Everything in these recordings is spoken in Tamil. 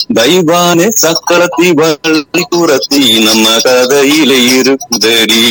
தெய்வானே சக்கரத்தி வள்ளி குரத்தி நம்ம கதையில இருக்குதடி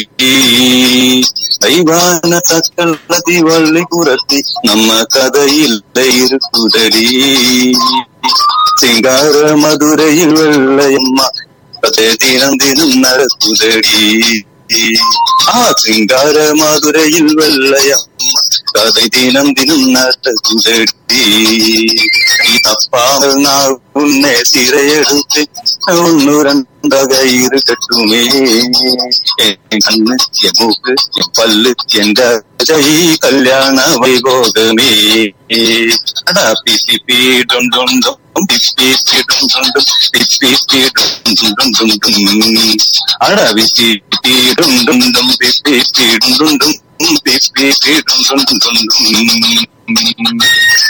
தெய்வான சக்கரத்தி வள்ளி குரத்தி நம்ம கதையில இருக்குதடி சிங்கார மதுரையில் வெள்ளையம்மா கதை தினம் தினம் நடக்குதடி ஆ சிங்கார மதுரையில் வெள்ளையம்மா கதை தினம் தினம் நடக்குதடி நீ தப்பாமல் நான் உன்னை சிறையெடுத்து ஒன்னு ரெண்டாக இருக்கட்டுமே என் கண்ணு என் மூக்கு என் பல்லு என்ற ஜெய் கல்யாண வைபோகமே அடா பிப்பி பீ டும் டும் டும் பிப்பி பீ டும் டும் டும் பிப்பி பீ டும் டும் டும் டும் டும் அடா பிப்பி பீ டும் டும் டும் பிப்பி பீ டும் டும் டும் பிப்பி பீ டும் டும் டும் டும்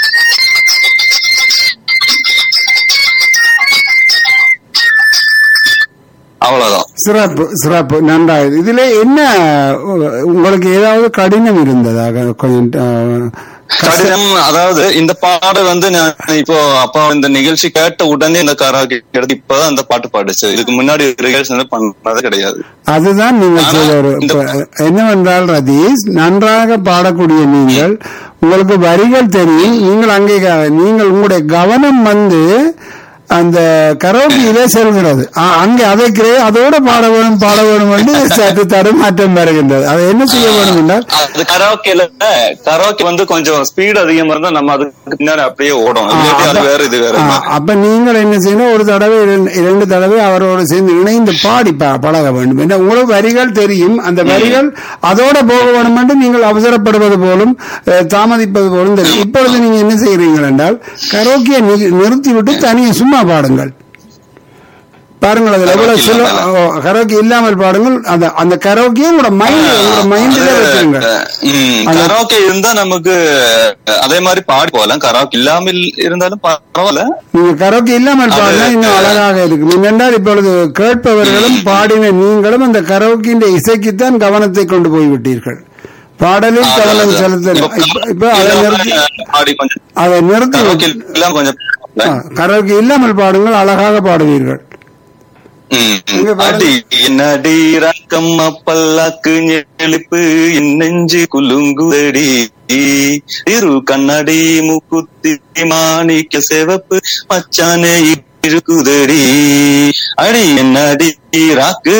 அவ்வளவுதான் சிறப்பு சிறப்பு நன்றாக இதுல என்ன உ- உங்களுக்கு ஏதாவது கடினம் இருந்ததாக கொஞ்சம் அஹ், கடினம் அதாவது இந்த பாடு வந்து நான் இப்போ அப்பா இந்த நிகழ்ச்சி கேட்ட உடனே இந்த கராக்கி எடுத்து இப்பதான் அந்த பாட்டு பாடுச்சு இதுக்கு முன்னாடி ரிஹர்சல் பண்ணது கிடையாது அதுதான் நீங்கள் ஆனா, செய்த ஒரு இந்த- இப்ப என்னவென்றால் ரதீஷ் நன்றாக பாடக்கூடிய நீங்கள் உங்களுக்கு வரிகள் தெரியும் நீங்கள் அங்கே க- நீங்கள் உங்களுடைய கவனம் வந்து அந்த கரோக்கியிலே செல்கிறது ஆ, அங்கே அதை கிரே- அதோட பாட வேணும் பாட வேணும் என்று சற்று தடுமாற்றம் வருகின்றது அதை என்ன செய்ய வேண்டும் என்றால் அது கராோக்கேல கராோக்கே வந்து கொஞ்சம் ஸ்பீட் அதிகமா இருந்தா நம்ம அதுக்கு பின்னாடி அப்படியே ஓடும் ஆ, இல்லாட்டி அது அப்ப- வேற இது வேற ஆ, அப்ப நீங்கள் என்ன செய்யணும் ஒரு தடவை இரண்டு- இரண்டு தடவை அவரோடு சேர்ந்து இணைந்து பாடி ப- பழக வேண்டும் ஏன்னா உங்களுக்கு வரிகள் தெரியும் அந்த வரிகள் அதோட போக வேண்டும் என்று நீங்கள் அவசரப்படுவது போலும் அஹ், தாமதிப்பது போலும் தெரியும் இப்பொழுது நீங்க என்ன செய்கிறீர்கள் என்றால் கரோக்கியை நிறுத்திவிட்டு தனியே சும்மா பாடுங்கள் பாருங்கள் அதுல எவ்வளவு கரோக்கி சுல இல்லாமல். கரோக்கி இல்லாமல் பாடுங்கள் அந்த அந்த கரோக்கியை உங்களோட மைண்ட் உங்களோட மைண்டில் வச்சுருங்க அது- கராோக்கே இருந்தா நமக்கு அதே மாதிரி பாடி போகலாம் கராோக்கே இல்லாமல் இருந்தாலும் பரவாயில்ல நீங்க கரோக்கி இல்லாமல் அது- பாடினா இன்னும் அழகாக இருக்கும் ஏனென்றால் இப்பொழுது கேட்பவர்களும் பாடின நீங்களும் அந்த கரோக்கின்ற இசைக்குத்தான் கவனத்தை கொண்டு போய்விட்டீர்கள் பாடலில் அது- கவனம் அது- செலுத்தல இப்ப இப்ப- இப்ப அதை நிறுத்தி பாடி கொஞ்சம் அதை நிறுத்தி கராோக்கே விட்டு- இல்லாம கொஞ்சம் ஆ, கரோக்கி இல்லாமல் பாடுங்கள் அழகாக பாடுவீர்கள் ம், இங்க ம். பாருங்க. அடி என்னடி ரக்கம்மா பல்லாக்கு நெளிப்பு என் நெஞ்சு குலுங்குதடி இரு கண்ணாடி முக்குத்தி மாணிக்க சிவப்பு மச்சானே இருக்குதடி அடி என்னடி ராக்கு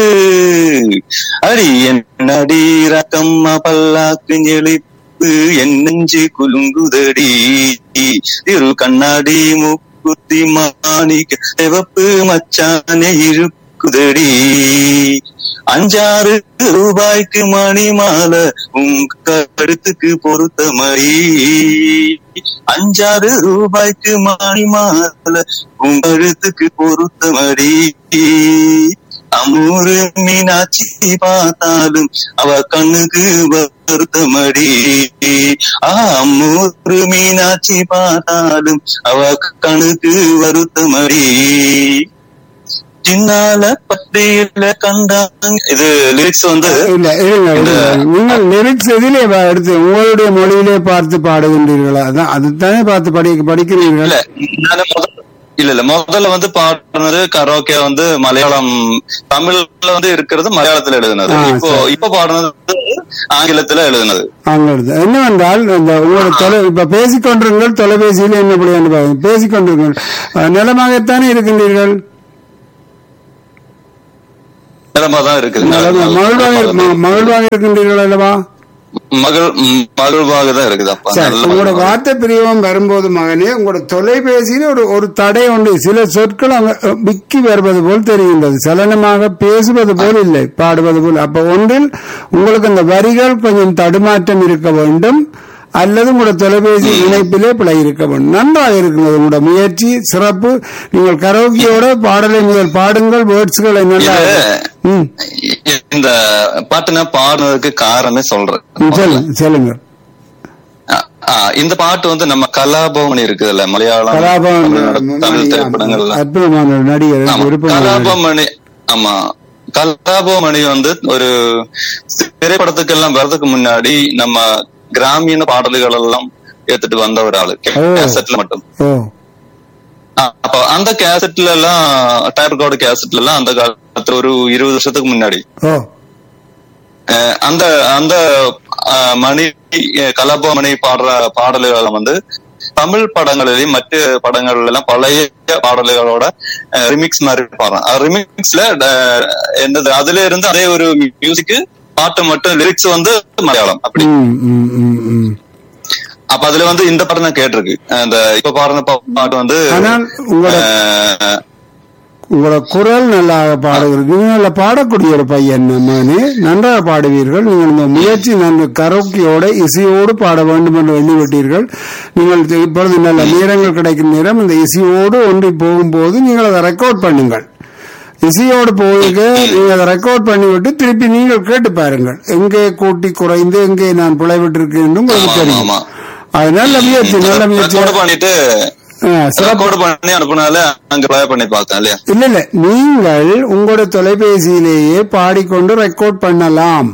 அடி என்னடி ரக்கம்மா பல்லாக்கு நெளிப்பு என் நெஞ்சு குலுங்குதடி இரு கண்ணாடி முக்குத்தி மாணிக்க சிவப்பு மச்சானே இருக்குதடி அஞ்சாறு ரூபாய்க்கு மணி மாலை உங்க கழுத்துக்கு பொறுத்த மாதிரி அஞ்சாறு ரூபாய்க்கு மணி மாலை உங்க கழுத்துக்கு பொறுத்த மாதிரி அமூரு மீனாட்சி பார்த்தாலும் அவ கண்ணுக்கு வருத்தமடி அம்மூரு மீனாட்சி பார்த்தாலும் அவ கண்ணுக்கு வருத்தமடி சின்னால பட்டியல கண்டாங்க இது லிரிக்ஸ் வந்து இல்ல இருங்க, இருங்க. நீங்கள் லிரிக்ஸ் எதிலே பா- எடுத்து உங்களுடைய மொழியிலே பார்த்து பாடுகின்றீர்களா அதான் அதுதானே பார்த்து படி படிக்கிறீர்கள் இல்ல நானு முதல்ல- இல்ல இல்ல முதல்ல வந்து பாடுனது கரோக்கே வந்து மலையாளம் தமிழ்ல வந்து இருக்கிறது மலையாளத்துல எழுதுனது ஆ, இப்போ சரி. இப்ப பாடுனது ஆங்கிலத்துல எழுதுனது அங்கிருந்து என்னவென்றால் இந்த உங்களோட தொலை இப்ப பேசிக்கொண்டிருங்கள் தொலைபேசியில் என்ன என்று பாருங்க பேசிக்கொண்டிருங்கள் அஹ், நலமாகத்தானே இருக்கின்றீர்கள் நிலமா தான் நலமா- மகிழ்வாக இருக்குது ம- மகிழ்வாக இருக்கின்றீர்கள் அல்லவா மகள் ம், மகிழ்வாக தான் இருக்குது அப்பா சரி நல்ல உங்களோட மகிழ்வாக. வார்த்தை பிரிவம் வரும்போது மகனே உங்களோட தொலைபேசியில் ஒரு ஒரு தடை உண்டு சில சொற்கள் அங்க அஹ், விக்கி வருவது போல் தெரிகின்றது சலனமாக பேசுவது போல் இல்லை பாடுவது போல் அப்ப ஒன்றில் உங்களுக்கு அந்த வரிகள் கொஞ்சம் தடுமாற்றம் இருக்க வேண்டும் அல்லது உங்களோட தொலைபேசி இணைப்பிலே பிழை இருக்க வேண்டும் நன்றாக இருக்கிறது உங்களோட முயற்சி சிறப்பு நீங்கள் கரோக்கியோட பாடலை முதல் பாடுங்கள் வேர்ட்ஸ்களை நல்லா ம் இந்த பாட்டு நான் பாடுனதுக்கு காரணமே சொல்றேன் ம், சொல்லுங்க சொல்லுங்க ஆ, ஆ, இந்த பாட்டு வந்து நம்ம கலாபவன் இருக்குதுல்ல மலையாளம் கலாபவன் தமிழ்நாடு, தமிழ் திரைப்படங்கள்ல அற்புதமான ஒரு நடிகர் ஆமா, விருப்பமான நடிகர். கலாபமணி ஆமா கலாபமணி வந்து ஒரு திரைப்படத்துக்கு எல்லாம் வர்றதுக்கு முன்னாடி நம்ம கிராமிய பாடல்கள் எல்லாம் எடுத்துட்டு வந்த ஒரு ஆளு ஓ. கேசட்ல மட்டும் ஓ ஆ, அப்ப அந்த கேசட்ல எல்லாம் டயர் ரெக்கார்டு கேசட்ல எல்லாம் அந்த காலத்துல ஒரு இருபது வருஷத்துக்கு முன்னாடி ஓ அஹ் அந்த அந்த அஹ், மணி அஹ், கலாப மணி பாடுற பாடல்களை வந்து தமிழ் படங்களிலும் மற்ற படங்கள்ல எல்லாம் பழைய பாடல்களோட ரிமிக்ஸ் மாதிரி பாடுறான் ரிமிக்ஸ்ல என்னது அதுல இருந்து அதே ஒரு மியூசிக் பாட்டு மட்டும் லிரிக்ஸ் வந்து மலையாளம் அப்படி ம் ம் ம் ம் அப்ப அதுல வந்து இந்த படம் தான் கேட்டிருக்கு அந்த இப்ப பாடுற பா- பாட்டு வந்து ஆனால் உங்களோட அஹ், உங்களோட குரல் நல்லாக பாடுகிறது நீங்கள் நல்லா பாடக்கூடிய ஒரு பையன் மகனே நன்றாக பாடுவீர்கள் நீங்கள் இந்த முயற்சி நன்கு கரோக்கியோட இசையோடு பாட வேண்டும் என்று எண்ணிவிட்டீர்கள் நீங்கள் இது இப்பொழுது நல்ல நேரங்கள் கிடைக்கும் நேரம் இந்த இசையோடு ஒன்றி போகும்போது நீங்கள் அதை ரெக்கார்ட் பண்ணுங்கள் இசையோடு போயிட்டு நீங்கள் அதை ரெக்கார்ட் பண்ணிவிட்டு திருப்பி நீங்கள் கேட்டு பாருங்கள் எங்கே கூட்டி குறைந்து எங்கே நான் பிழைவிட்டிருக்கேன் என்று உங்களுக்கு ஆமா, தெரியும் ஆமா. அது நல்ல முயற்சி நல்ல முயற்சி ரெக்கார்ட் பண்ணிட்டு ஆ, சிறப்பு ரெக்கார்ட் பண்ணி அனுப்புனால அங்க ப்ளே பண்ணி பார்த்தேன் இல்லையா இல்ல இல்ல நீங்கள் உங்களோட தொலைபேசியிலேயே பாடிக்கொண்டு ரெக்கார்ட் பண்ணலாம்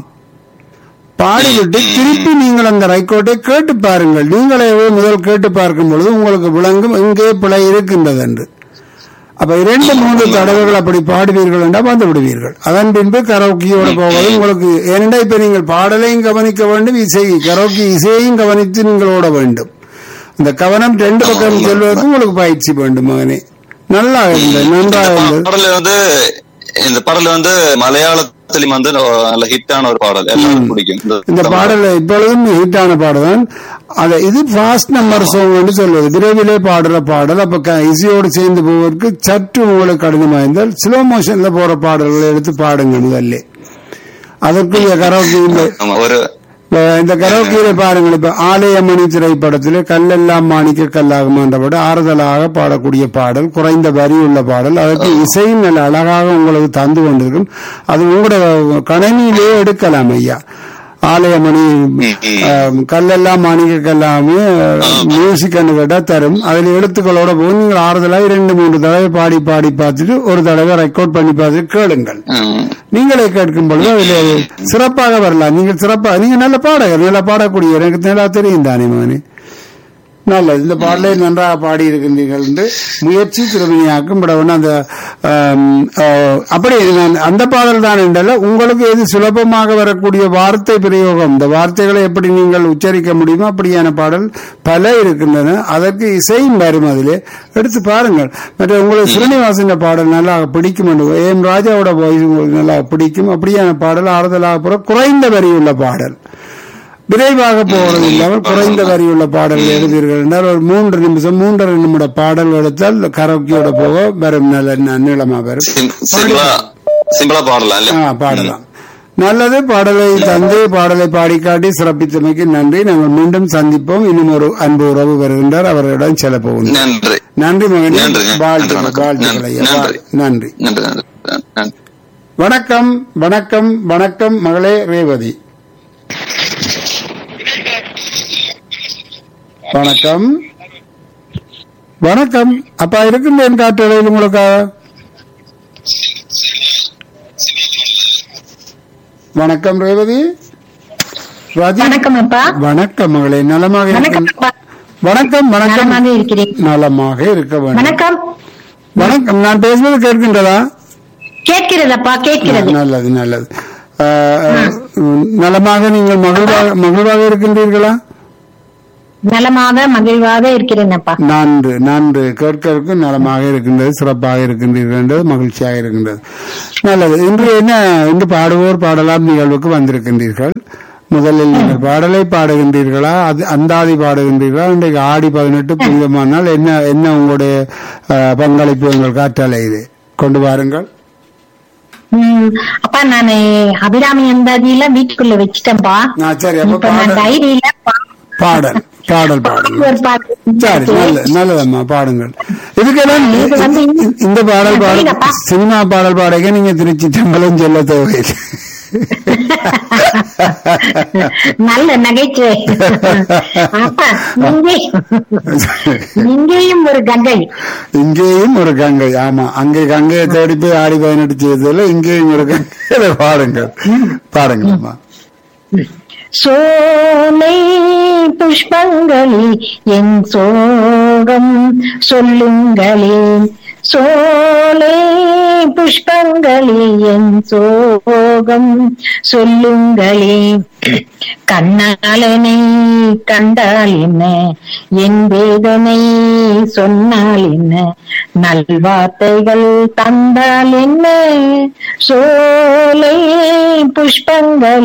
பாடிவிட்டு திருப்பி நீங்கள் அந்த ரெக்கார்டை கேட்டு பாருங்கள் நீங்களே முதல் கேட்டு பார்க்கும் பொழுது உங்களுக்கு விளங்கும் எங்கே பிழை இருக்கின்றது என்று அப்ப இரண்டு மூன்று தடவைகள் அப்படி பாடுவீர்கள் என்றால் வந்து விடுவீர்கள் அதன் பின்பு கரோக்கியோட போவது உங்களுக்கு ஏனென்றா இப்ப நீங்கள் பாடலையும் கவனிக்க வேண்டும் இசை கரோக்கி இசையையும் கவனித்து நீங்கள் ஓட வேண்டும் இந்த கவனம் ரெண்டு பக்கம் செல்வதற்கு உங்களுக்கு பயிற்சி வேண்டும் மகனே நல்லா இருந்தது நன்றாக இருந்தது பாடல் வந்து இந்த பாடல் வந்து மலையாளத்திலும் வந்து நல்ல ஹிட்டான ஒரு பாடல் எல்லாருக்கும் பிடிக்கும் இந்த பாடல் இப்பொழுதும் ஹிட்டான பாடல் தான் அத இது ஃபாஸ்ட் நம்பர் சாங் என்று சொல்வது விரைவிலே பாடுற பாடல் அப்ப க- இசையோடு சேர்ந்து போவதற்கு சற்று உங்களுக்கு கடினமா இருந்தால் ஸ்லோ மோஷன்ல போற பாடல்களை எடுத்து பாடுங்க முதல்ல அதற்குரிய கரோக்கி இந்த ஆமா ஒரு அஹ் இந்த கரோக்கியில பாருங்கள் இப்ப ஆலயமணி திரைப்படத்திலே கல்லெல்லாம் மாணிக்க கல்லாகுமான்ற பாடல் ஆறுதலாக பாடக்கூடிய பாடல் குறைந்த வரி உள்ள பாடல் அதற்கு இசையும் நல்ல அழகாக உங்களுக்கு தந்து கொண்டிருக்கும் அது உங்களோட கணனியிலேயே எடுக்கலாம் ஐயா ஆலயமணி அஹ், கல்லெல்லாம் மாணிக்க கல்லாமே மியூசிக் கேட்டா தரும் அதுல எழுத்துக்களோட போய் நீங்கள் ஆறுதலாக இரண்டு மூன்று தடவை பாடி பாடி பார்த்துட்டு ஒரு தடவை ரெக்கார்ட் பண்ணி பார்த்துட்டு கேளுங்கள் ம், நீங்களே கேட்கும் பொழுது அதில் சிறப்பாக வரலாம் நீங்கள் சிறப்பாக நீங்க நல்ல பாடகர் நல்ல பாடக்கூடிய எனக்கு நல்லா தெரியும் தானே மகனே நல்லது இந்த பாடலை நன்றாக பாடி இருக்கின்றீர்கள் என்று முயற்சி திருமணியாக்கும் விடவன அந்த ஆம், ஆ, அப்படி நான் அந்த பாடல் தான் என்றல்ல உங்களுக்கு எது சுலபமாக வரக்கூடிய வார்த்தை பிரயோகம் இந்த வார்த்தைகளை எப்படி நீங்கள் உச்சரிக்க முடியுமோ அப்படியான பாடல் பல இருக்கின்றன அதற்கு இசையும் வரும் அதிலே எடுத்து பாருங்கள் மற்ற உங்களுக்கு ஸ்ரீனிவாசன் பாடல் நல்லா பிடிக்கும் என்று ஏம் ராஜாவோட வாய்ஸ் உங்களுக்கு நல்லா பிடிக்கும் அப்படியான பாடல் ஆறுதலாக போற குறைந்த வரியுள்ள பாடல் விரைவாக போவது இல்லாமல் குறைந்த வரியுள்ள பாடல்கள் எழுதீர்கள் என்றால் ஒரு மூன்று நிமிஷம் மூன்றரை நிமிட பாடல் எடுத்தால் கரோக்கியோட போக வரும் நல்ல ந- நீளமா வரும் சிம்- சிம்பிளா சிம்பிளா பாடலாம் இல்ல ஆ, பாடலாம் நல்லது பாடலை தந்து பாடலை பாடி காட்டி சிறப்பித்தமைக்கு நன்றி நாங்கள் மீண்டும் சந்திப்போம் இன்னும் ஒரு அன்பு உறவு வருகின்றார் அவர்களிடம் செல்ல போகின்றோம் நன்றி நன்றி மகனே நன்றி, நன்றி, வாழ்த்துக்கள் வணக்கம். வாழ்த்துக்கள் ஐயா நன்றி. நன்றி நன்றி நன்றி நன்றி வணக்கம் வணக்கம் வணக்கம் மகளே ரேவதி வணக்கம் வணக்கம் அப்பா இருக்கின்றேன் காட்டுறையில் உங்களுக்காக வணக்கம் ரேவதி ரதி வணக்கம் அப்பா வணக்கம் மகளே நலமாக வணக்கம் இருக்க அப்பா வணக்கம் வணக்கம் நலமாக இருக்கிறேன் நலமாக இருக்க வேண்டும் வணக்கம் வணக்கம் நான் பேசுவது கேட்கின்றதா கேட்கிறதப்பா கேட்கிறது நல்லது நல்லது ஆஹ், உம், நலமாக நீங்கள் மகிழ்வாக மகிழ்வாக இருக்கின்றீர்களா நலமாக மகிழ்வாக இருக்கிறேன் அப்பா நன்று நன்று கேட்கறதுக்கு நலமாக இருக்கின்றது சிறப்பாக இருக்கின்றீர்கள் என்றது மகிழ்ச்சியாக இருக்கின்றது நல்லது இன்று என்ன இன்று பாடுவோர் பாடலாம் நிகழ்வுக்கு வந்திருக்கின்றீர்கள் முதலில் நீங்கள் பாடலை பாடுகின்றீர்களா அது அந்தாதி பாடுகின்றீர்களா இன்றைக்கு ஆடி பதினெட்டு புனிதமானால் என்ன என்ன உங்களுடைய ஆஹ், பங்களிப்பு உங்கள் காற்றாலை இது கொண்டு வாருங்கள் உம், அப்பா நான் அபிராமி அந்தாதியில வீட்டுக்குள்ள வச்சிட்டேன்பா ஆ, சரி அப்ப இப்ப நான் பாடல் டைரியில பாடல் பாடல் பாடுங்கள் ஒரு பாட்டு சரி நல்ல நல்லதம்மா பாடுங்கள் இதுக்கெல்லாம் இது வந்து இந்த- இந்த பாடல் பாட புரியுதப்பா? சினிமா பாடல் பாடக நீங்க திருச்சி தம்பலம் சொல்ல தேவையில்லை நல்ல நகைச்சுவை அப்பா இங்கே இங்கேயும் ஒரு கங்கை இங்கேயும் ஒரு கங்கை ஆமா அங்கே கங்கையை தேடி போய் ஆடி பதினெட்டு செய்ததுல இங்கேயும் ஒரு கங்கை பாடுங்கள் பாடுங்கம்மா சோலை புஷ்பங்களே என் சோகம் சொல்லுங்களே சோலை புஷ்பங்களே என் சோகம் சொல்லுங்களே கண்ணாலனை கண்டால் என்ன என் வேதனை சொன்னால் என்ன நல்வார்த்தைகள் தந்தால் என்ன சோலை புஷ்பங்களே